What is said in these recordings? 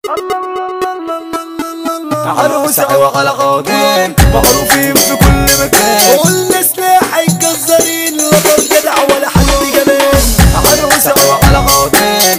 عروسة وعلى غاضين معروفين في كل مكان قلنا سلاح الجزارين لا طب جدع ولا حد جبان عروسة وعلى غاضين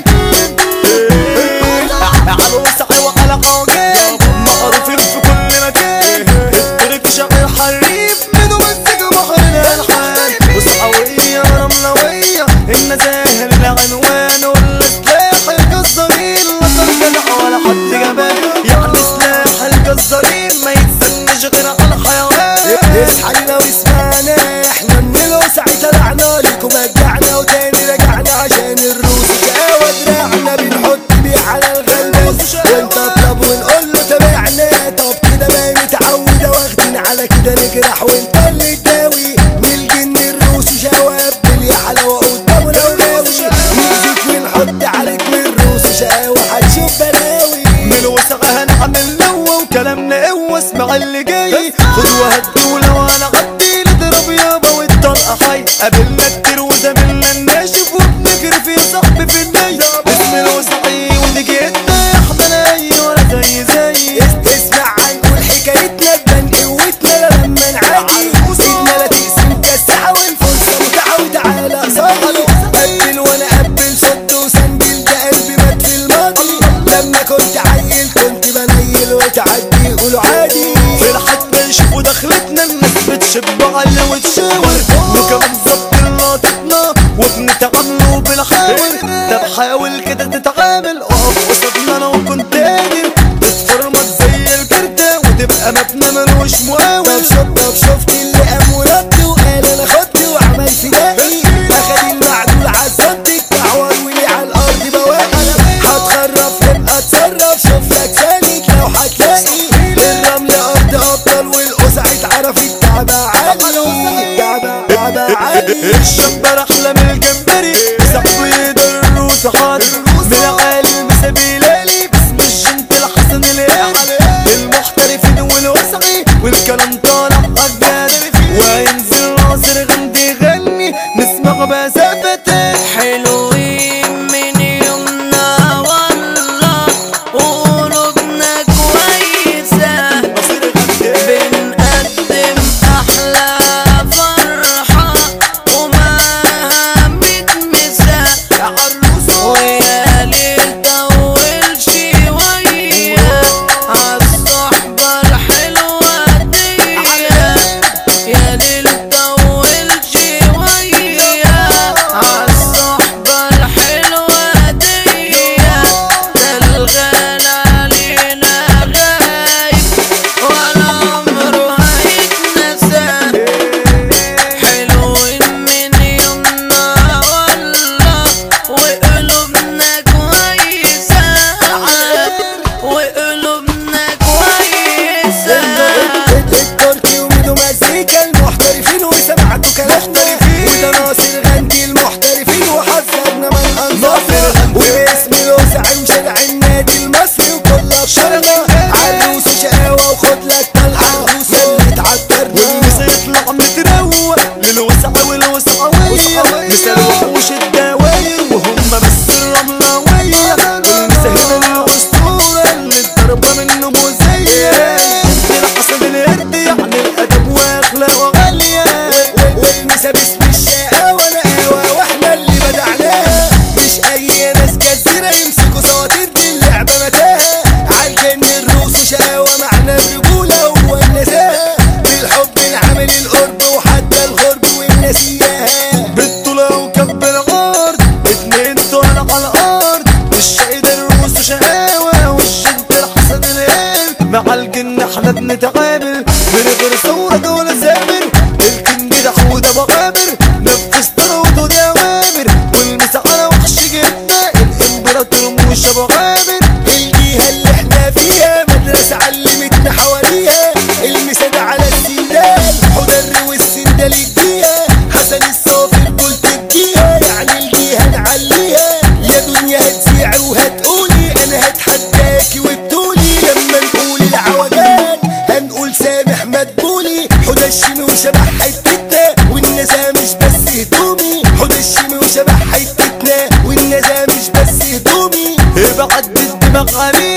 عروسة وعلى غاضين معروفين في كل مكان الطريق شغال حريف منو مسك بحر الالحان وصحوية رملوية النزاهة العنوان والسلاح الجزارين لا طب جدع ولا حد جبان يعني سلاح الجزارين ما يتسنش غير على الحيوان اصحى لنا واسمعنا احنا من الوسع طلعنا لكم رجعنا وتاني رجعنا عشان الروس شقاوة دراعنا بنحط بيه على الغلبوس وانت اطلب ونقول له تابعنا طب كده ما متعودة واخدين على كده نجرح وانت اللي تداوي من الجن الروس شواب يا حلاوة قدام الاولاوي نيجيك ونحط عليك من الروس شقاوة هتشوف بلاوي من الوسع هنعمل لو وكلامنا قوة اسمع اللي جاي خد وهدي ولو انا غدي نضرب يابا والطلقة حي قابلنا كتير وزميلنا الناشف وبنجري في صاحبي في الني اسم الوسعي ونجي احنا ناي ولا زي زي اسمع عنقول حكايتنا تبان قوتنا لما نعادي سيدنا لا تقسم كالساعة والفرصة متعة وتعالى صغر قبل وانا قبل صد وسندل ده قلبي مات في الماضي لما كنت عيل كنت بنيل وتعدي يقولوا عادي في الحد يشوفوا دخلتنا الناس بتشب على وتشاور وكمان ظبط لقطتنا وبنتعاملوا بالحاول طب حاول كده تتعامل اقف قصادنا لو كنت قادر تتفرمط زي الكارتة وتبقى مبنى ملوش طب مقاول شفت طب شفت اللي قام ورد وقال انا خدت وعمل فدائي اخد المعدول عالصدك تعور ولي على الارض بواقي هتخرف تبقى تصرف شوف لك سالك لو هتلاقي الرمل ارض ابطال والقصع اتعرفت تعبى عالي تعبى تعبى عالي الشاب رحلة من الجمبري صاحبه يقدر وصحات من عالم سبيلالي باسم الجنت الحسن الهلالي المحترفين والوسعي والكلام طالع أجاد وينزل ناصر غندي يغني نسمع مسافة حلوين من يومنا والله وقلوبنا كويسة بنقدم أحلى فرحة وما متمسة ويا ليل طول شوية عالصحبة الحلوة دي يا ليل طول شوية عالصحبة الحلوة دي ده الغالى علينا غايب ولا عمره هيتنسى حلوين من يومنا والله وقلوبنا كويسة وقلوبنا كويسة التركي وميدو مزيكا المحترفين وسمعتوا كلامنا وده ناصر غندي المحترفين وحذرنا من انظارنا وباسم الوسعي وشارع النادي المصري وكل ابشرنا عروس شقاوة وخد لك طلعة يلي تعطرنا والمسا يطلع متروق للوسع والوسعوية مثال وحوش الدواير وهم بس الرملوية والمسا هنا للأسطورة اللي الضربة منه مزية الحسن القرد يعني الأدب وأخلاقه غالية والمسا باسم الشقاوة نقاوة واحنا اللي بدعناها مش اي ناس جزيرة يمسكوا سواطير دي اللعبة متاهة عالجن الروس شقاوة معنى الرجولة هو النزاهة بالحب نعمل القرب وحتى الغرب والنسيها بالطولة وكب العرض اتنين طول على الأرض الشهيد الروس شقاوة والشد الحسن القلب مع الجن احنا بنتعامل من غير ثورة ولا زامر الكنج ده حودة مغامر نفذ طرود أوامر والمسا على وحش جبنا الإمبراطور موشى مغامر الجهة اللي احنا فيها مدرسة علمتنا حواليها المساد على السندال حضر والسندال الجيها حسن الصافي الكل تبكيها يعني الجهة نعليها يا دنيا هتذيع وهتقولي انا هتحداكي وبتقولي لما نقول العوجات هنقول سامح مدبولي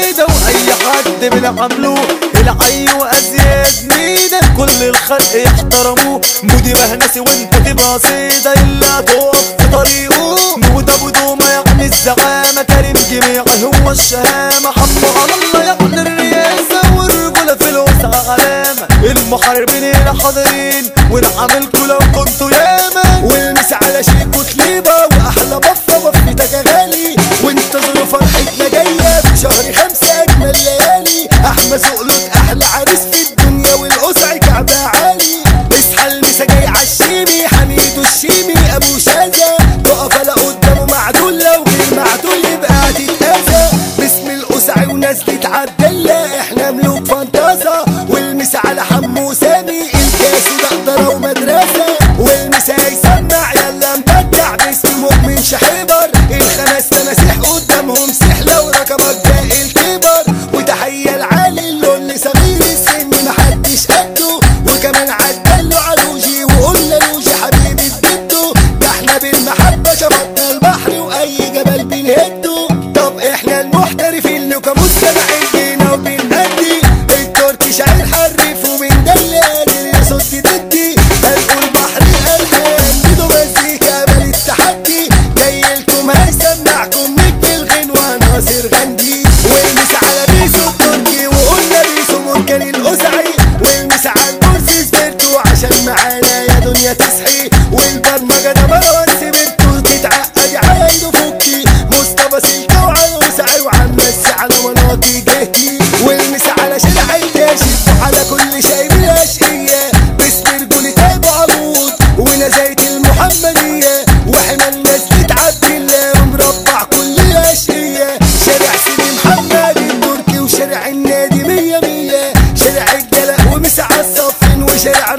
حميدة واي حد بنعمله العي وازياد ميدة كل الخلق يحترموه مودي مهنسي وانت تبقى صيدة الا تقف في طريقه مود ابو دومة يعني الزعامة كريم جميع هو الشهامة حمو على الله يعني الرياسة والرجولة في الوسع علامة المحاربين هنا حاضرين ونعملكوا لو كنتوا ياما والمس على شيك وكليبة واحلى بفة بفتك يا غالي وانتظروا فرحتنا جاية في شهر خمسة اجمل ليالي احمد زقلوت احلى عريس في الدنيا والقسع كعبة عالي اصحى المسا جاي عالشيمي حميد الشيمي ابو شاذة تقف على قدامه معدول لو غير معدول يبقى هتتأذى باسم القسع ونزلة عبدالله احنا ملوك فانتازا والمسا على حمو سامي الكاس دقدرة ومدرسة والمسا يسمع يلا مبدع باسم مؤمن شحيبر الخمس تماسيح قدامهم سحلة وركبك باقي الكبر وتحية العالي اللون صغير السن محدش قده وكمان عدله علوجي وقلنا لوجي حبيبي بجده ده احنا بالمحبة شبطنا البحر واي جبل بنهده طب احنا المحترفين لكم مستمعين بينا وبنأدي التركي شاعر حرف وبندلل اللي صوت ضدي هنقول بحر الالحان بدو مزيكا بل التحدي جاي لكم هيسمعكم نجم الغنوة ناصر غندي والمس على بيسو التركي وقلنا بيسو مركن القزعي والمس على الكرسي سبرتو عشان معانا يا دنيا تصحي والبرمجة ده مروان سبرتو تتعقد عايده فكي مصطفى سلكة وعلى وسعي وعم مسي على مناطق جهتي والمس على شارع الكاشف وعلى كل شيء بالاشقية باسم رجولة ابو عبود ونزاية المحمدية وحمى الناس عبد الله ومربع كل الاشقية شارع سيدي محمد التركي وشارع النادي مية مية شارع الجلاء ومسع الصفين وشارع